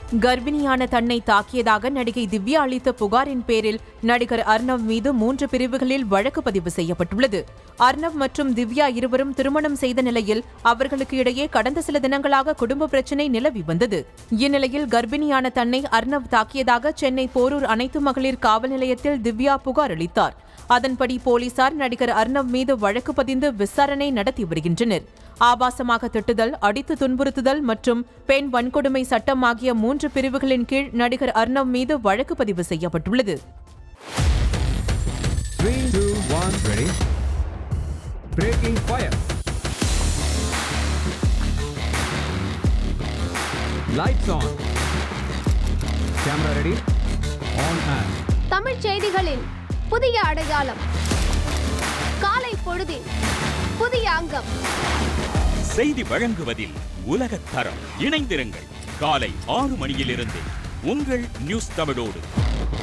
கர்ப்பிணியான தன்னை தாக்கியதாக நடிகை திவ்யா அளித்த புகாரின் பேரில் நடிகர் அர்ணவ் மீது மூன்று பிரிவுகளில் வழக்கு பதிவு செய்யப்பட்டுள்ளது அர்ணவ் மற்றும் திவ்யா இருவரும் திருமணம் செய்த நிலையில் அவர்களுக்கு இடையே கடந்த சில தினங்களாக குடும்ப பிரச்சினை நிலவி வந்தது இந்நிலையில் கர்ப்பிணியான தன்னை அர்ணவ் தாக்கியதாக சென்னை போரூர் அனைத்து மகளிர் காவல் நிலையத்தில் திவ்யா புகார் அளித்தார் அதன்படி போலீசார் நடிகர் அர்ணவ் மீது வழக்கு பதிந்து விசாரணை நடத்தி வருகின்றனர் ஆபாசமாக திட்டுதல் அடித்து துன்புறுத்துதல் மற்றும் பெண் வன்கொடுமை சட்டம் ஆகிய மூன்று பிரிவுகளின் கீழ் நடிகர் அர்ணவ் மீது வழக்கு பதிவு செய்யப்பட்டுள்ளது Three, two, one, ready. Breaking fire. Lights on. Camera ready. On and. தமிழ்ச் செய்திகளின் புதிய அடையாளம் காலை பொழுதின் புதிய அங்கம் செய்தி வழங்குவதில் உலகத் தரம் இணைந்திருங்கள் காலை ஆறு மணியிலிருந்து உங்கள் நியூஸ் தமிழோடு